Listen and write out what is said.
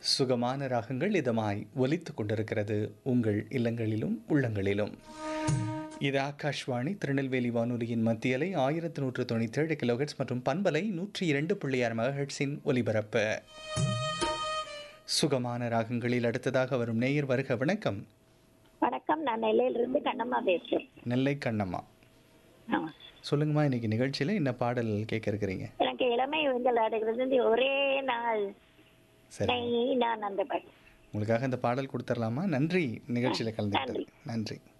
சுகமான ராகங்கள் இதமாய் ஒலித்துக் கொண்டிருக்கிறது உங்கள் இல்லங்களிலும் உள்ளங்களிலும் இது ஆகாஷ்வாணி திருநெல்வேலி வானொலியின் மத்தியலை ஆயிரத்தி நூற்று தொண்ணூற்றி ஏழு கிலோஹெட்ஸ் மற்றும் பண்பலை நூற்றி இரண்டு புள்ளி ஆறு மெகாஹெட்ஸின் ஒலிபரப்பு சுகமான ராகங்களில் அடுத்ததாக வரும் நேயர் வருக வணக்கம் வணக்கம் நான் நெல்லையிலிருந்து கண்ணம்மா பேசுறேன் நெல்லை கண்ணம்மா ஆ. சொல்லுங்கம்மா இன்னைக்கு நிகழ்ச்சியில் என்ன பாடல் கேட்க இருக்கிறீங்க எனக்கு இளமை ஊஞ்சல் ஆடுகிறது இந்த ஒரே நாள் சரி நை நான் அந்த பாட்டு உங்களுக்காக இந்த பாடல் கொடுத்துடலாமா நன்றி நிகழ்ச்சியில் கலந்துக்கிட்டது நன்றி